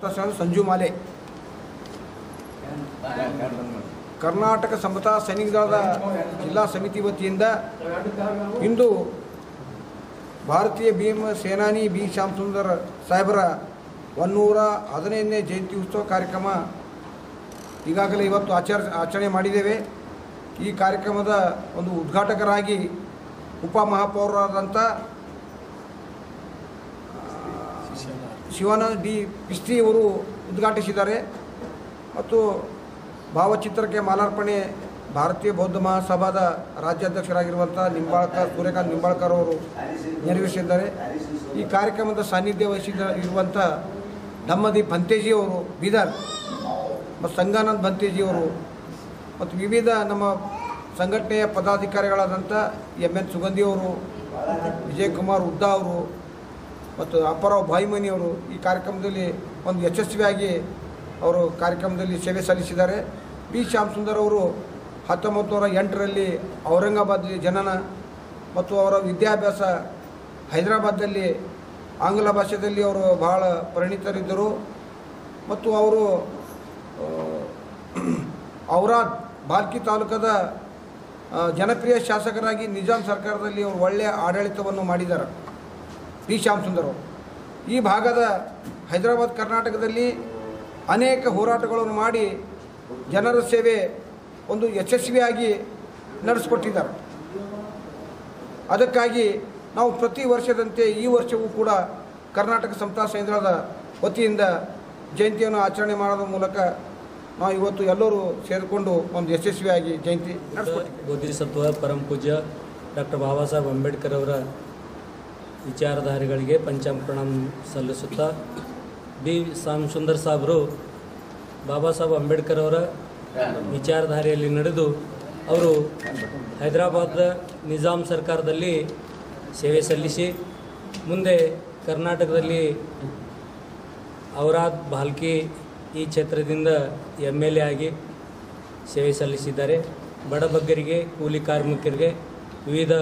ಶಾಸಕ ಸಂಜು ಮಾಲೆ ಕರ್ನಾಟಕ ಸಮತಾ ಸೈನಿಕ ದಳದ ಜಿಲ್ಲಾ ಸಮಿತಿ ವತಿಯಿಂದ ಇಂದು ಭಾರತೀಯ ಭೀಮ ಸೇನಾನಿ ಬಿ ಶ್ಯಾಮಸುಂದರ್ ಸಾಹೇಬರ ಒನ್ನೂರ ಹದಿನೈದನೇ ಜಯಂತಿ ಉತ್ಸವ ಕಾರ್ಯಕ್ರಮ ಈಗಾಗಲೇ ಇವತ್ತು ಆಚಾರ ಆಚರಣೆ ಮಾಡಿದ್ದೇವೆ ಈ ಕಾರ್ಯಕ್ರಮದ ಒಂದು ಉದ್ಘಾಟಕರಾಗಿ ಉಪಮಹಾಪೌರರಾದಂಥ ಶಿವಾನಂದ ಡಿ ಪಿಸ್ತಿ ಅವರು ಉದ್ಘಾಟಿಸಿದ್ದಾರೆ ಮತ್ತು ಭಾವಚಿತ್ರಕ್ಕೆ ಮಾಲಾರ್ಪಣೆ ಭಾರತೀಯ ಬೌದ್ಧ ಮಹಾಸಭಾದ ರಾಜ್ಯಾಧ್ಯಕ್ಷರಾಗಿರುವಂಥ ನಿಂಬಾಳ್ಕರ್ ಸೂರ್ಯಕಾಂತ್ ನಿಂಬಾಳ್ಕರ್ ಅವರು ನೆರವೇರಿಸಿದ್ದಾರೆ ಈ ಕಾರ್ಯಕ್ರಮದ ಸಾನ್ನಿಧ್ಯ ವಹಿಸಿದ ಇರುವಂಥ ದಮ್ಮದಿ ಭಂತೇಜಿ ಅವರು ಬೀದರ್ ಮತ್ತು ಸಂಗಾನಂದ್ ಭಂತೇಜಿ ಅವರು ಮತ್ತು ವಿವಿಧ ನಮ್ಮ ಸಂಘಟನೆಯ ಪದಾಧಿಕಾರಿಗಳಾದಂಥ ಎಮ್ ಎನ್ ಸುಗಂಧಿ ಅವರು ವಿಜಯಕುಮಾರ್ ಉದ್ದಾ ಅವರು ಮತ್ತು ಅಪ್ಪರಾವ್ ಭಾಯಿಮನಿ ಅವರು ಈ ಕಾರ್ಯಕ್ರಮದಲ್ಲಿ ಒಂದು ಯಶಸ್ವಿಯಾಗಿ ಅವರು ಕಾರ್ಯಕ್ರಮದಲ್ಲಿ ಸೇವೆ ಸಲ್ಲಿಸಿದ್ದಾರೆ ಬಿ ಶ್ಯಾಮಸುಂದರ್ ಅವರು ಹತ್ತೊಂಬತ್ತು ನೂರ ಎಂಟರಲ್ಲಿ ಔರಂಗಾಬಾದ್ನಲ್ಲಿ ಜನನ ಮತ್ತು ಅವರ ವಿದ್ಯಾಭ್ಯಾಸ ಹೈದರಾಬಾದ್ನಲ್ಲಿ ಆಂಗ್ಲ ಭಾಷೆಯಲ್ಲಿ ಅವರು ಬಹಳ ಪರಿಣಿತರಿದ್ದರು ಮತ್ತು ಅವರು ಆ, ಔರಾದ್ ಬಾಲ್ಕಿ ತಾಲೂಕದ ಆ, ಜನಪ್ರಿಯ ಶಾಸಕರಾಗಿ ನಿಜಾಮ್ ಸರ್ಕಾರದಲ್ಲಿ ಅವರು ಒಳ್ಳೆಯ ಆಡಳಿತವನ್ನು ಮಾಡಿದ್ದಾರೆ ಪಿ ಶ್ಯಾಮಸುಂದರ್ ಅವರು ಈ ಭಾಗದ ಹೈದರಾಬಾದ್ ಕರ್ನಾಟಕದಲ್ಲಿ ಅನೇಕ ಹೋರಾಟಗಳನ್ನು ಮಾಡಿ ಜನರ ಸೇವೆ ಒಂದು ಯಶಸ್ವಿಯಾಗಿ ನಡೆಸಿಕೊಟ್ಟಿದ್ದಾರೆ ಅದಕ್ಕಾಗಿ ನಾವು ಪ್ರತಿ ವರ್ಷದಂತೆ ಈ ವರ್ಷವೂ ಕೂಡ ಕರ್ನಾಟಕ ಸಮತಾ ಸಂಘದ ವತಿಯಿಂದ ಜಯಂತಿಯನ್ನು ಆಚರಣೆ ಮಾಡೋದ್ರ ಮೂಲಕ ನಾವು ಇವತ್ತು ಎಲ್ಲರೂ ಸೇರಿಕೊಂಡು ಒಂದು ಯಶಸ್ವಿಯಾಗಿ ಜಯಂತಿ ನಡೆಸ್ಕೊಟ್ಟಿದ್ದೇವೆ ಬೋಧಿಸತ್ವ ಪರಮ ಪೂಜ್ಯ ಡಾಕ್ಟರ್ ಬಾಬಾ ಸಾಹೇಬ್ ಅಂಬೇಡ್ಕರ್ ಅವರ ವಿಚಾರಧಾರೆಗಳಿಗೆ ಪಂಚಾಂಗ ಪ್ರಣಾಮ ಸಲ್ಲಿಸುತ್ತಾ ಬಿ ಸಾಮ್ ಸುಂದರ್ ಸಾಹೇಬರು ಬಾಬಾ ಸಾಹೇಬ್ ಅಂಬೇಡ್ಕರ್ ಅವರ ವಿಚಾರಧಾರೆಯಲ್ಲಿ ನಡೆದು ಅವರು ಹೈದರಾಬಾದ್ ನಿಜಾಮ್ ಸರ್ಕಾರದಲ್ಲಿ ಸೇವೆ ಸಲ್ಲಿಸಿ ಮುಂದೆ ಕರ್ನಾಟಕದಲ್ಲಿ ಔರಾದ್ ಭಾಲ್ಕಿ ಈ ಕ್ಷೇತ್ರದಿಂದ ಎಮ್ ಎಲ್ ಎ ಆಗಿ ಸೇವೆ ಸಲ್ಲಿಸಿದ್ದಾರೆ ಬಡಬಗ್ಗರಿಗೆ ಕೂಲಿ ಕಾರ್ಮಿಕರಿಗೆ ವಿವಿಧ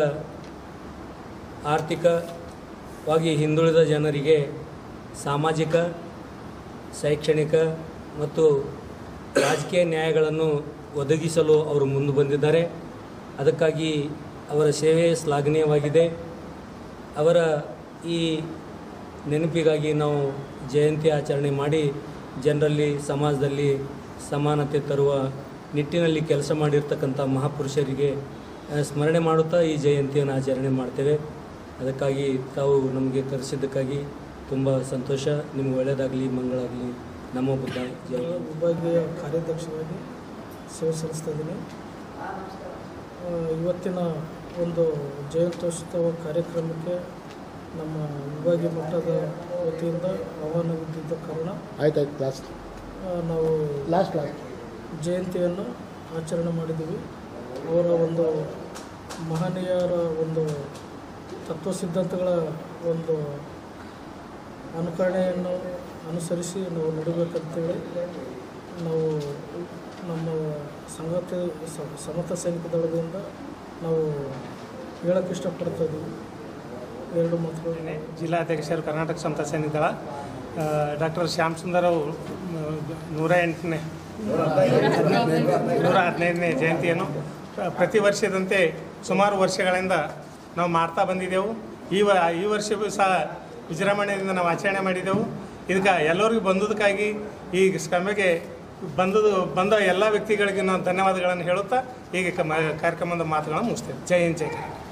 ಆರ್ಥಿಕವಾಗಿ ಹಿಂದುಳಿದ ಜನರಿಗೆ ಸಾಮಾಜಿಕ ಶೈಕ್ಷಣಿಕ ಮತ್ತು ರಾಜಕೀಯ ನ್ಯಾಯಗಳನ್ನು ಒದಗಿಸಲು ಅವರು ಮುಂದೆ ಬಂದಿದ್ದಾರೆ ಅದಕ್ಕಾಗಿ ಅವರ ಸೇವೆ ಶ್ಲಾಘನೀಯವಾಗಿದೆ ಅವರ ಈ ನೆನಪಿಗಾಗಿ ನಾವು ಜಯಂತಿ ಆಚರಣೆ ಮಾಡಿ ಜನರಲ್ಲಿ ಸಮಾಜದಲ್ಲಿ ಸಮಾನತೆ ತರುವ ನಿಟ್ಟಿನಲ್ಲಿ ಕೆಲಸ ಮಾಡಿರ್ತಕ್ಕಂಥ ಮಹಾಪುರುಷರಿಗೆ ಆ, ಸ್ಮರಣೆ ಮಾಡುತ್ತಾ ಈ ಜಯಂತಿಯನ್ನು ಆಚರಣೆ ಮಾಡ್ತೇವೆ ಅದಕ್ಕಾಗಿ ತಾವು ನಮಗೆ ಕರೆಸಿದ್ದಕ್ಕಾಗಿ ತುಂಬ ಸಂತೋಷ ನಿಮ್ಗೆ ಒಳ್ಳೆಯದಾಗಲಿ ಮಂಗಳಾಗಲಿ ನಮ್ಮ ಬುದ್ಧ ಜಯ ವಿಭಾಗೀಯ ಕಾರ್ಯಾಧ್ಯಕ್ಷರಾಗಿ ಸೇವೆ ಸಲ್ಲಿಸ್ತಾ ಇದ್ದೀನಿ ಆ, ಇವತ್ತಿನ ಒಂದು ಜಯಂತ್ಯೋತ್ಸವ ಕಾರ್ಯಕ್ರಮಕ್ಕೆ ನಮ್ಮ ವಿಭಾಗೀಯ ಮಟ್ಟದ ವತಿಯಿಂದ ಆಹ್ವಾನವಿದ್ದ ಕಾರಣ ಆಯ್ತಾಯ್ತು ಲಾಸ್ಟ್ ಆ, ನಾವು ಲಾಸ್ಟ್ ಲಾಸ್ಟ್ ಜಯಂತಿಯನ್ನು ಆಚರಣೆ ಮಾಡಿದ್ದೀವಿ ಅವರ ಒಂದು ಮಹನೀಯರ ಒಂದು ತತ್ವ ಸಿದ್ಧಾಂತಗಳ ಒಂದು ಅನುಕರಣೆಯನ್ನು ಅನುಸರಿಸಿ ನಾವು ನಡಿಬೇಕಂತೇಳಿ ನಾವು ನಮ್ಮ ಸಂಗತಿ ಸ- ಸಮತ ಸೈನಿಕ ದಳದಿಂದ ನಾವು ಹೇಳಕ್ಕೆ ಇಷ್ಟಪಡ್ತಾ ಇದ್ದೀವಿ ಎರಡು ಮಾತುಗಳು ಜಿಲ್ಲಾಧ್ಯಕ್ಷರು ಕರ್ನಾಟಕ ಸಮತಾ ಸೈನಿಕ ದಳ ಡಾಕ್ಟರ್ ಶ್ಯಾಮ್ ಸುಂದರ್ ಅವರು ನೂರ ಎಂಟನೇ ನೂರ ಹದಿನೈದನೇ ಜಯಂತಿಯನ್ನು ಪ್ರ- ಪ್ರತಿ ವರ್ಷದಂತೆ ಸುಮಾರು ವರ್ಷಗಳಿಂದ ನಾವು ಮಾಡ್ತಾ ಬಂದಿದ್ದೆವು ಈ ವ ಈ ವರ್ಷವೂ ಸಹ ವಿಜೃಂಭಣೆಯಿಂದ ನಾವು ಆಚರಣೆ ಮಾಡಿದೆವು ಇದಕ್ಕೆ ಎಲ್ಲರಿಗೂ ಬಂದದಕ್ಕಾಗಿ ಈ ಸಭೆಗೆ ಬಂದದು ಬಂದ ಎಲ್ಲ ವ್ಯಕ್ತಿಗಳಿಗೆ ನಾವು ಧನ್ಯವಾದಗಳನ್ನು ಹೇಳುತ್ತಾ ಈಗ ಕ- ಮ- ಕಾರ್ಯಕ್ರಮದ ಮಾತುಗಳನ್ನು ಮುಗಿಸ್ತೇವೆ ಜೈ ಹಿಂದ್ ಜೈ ಕರ್ನಾಟಕ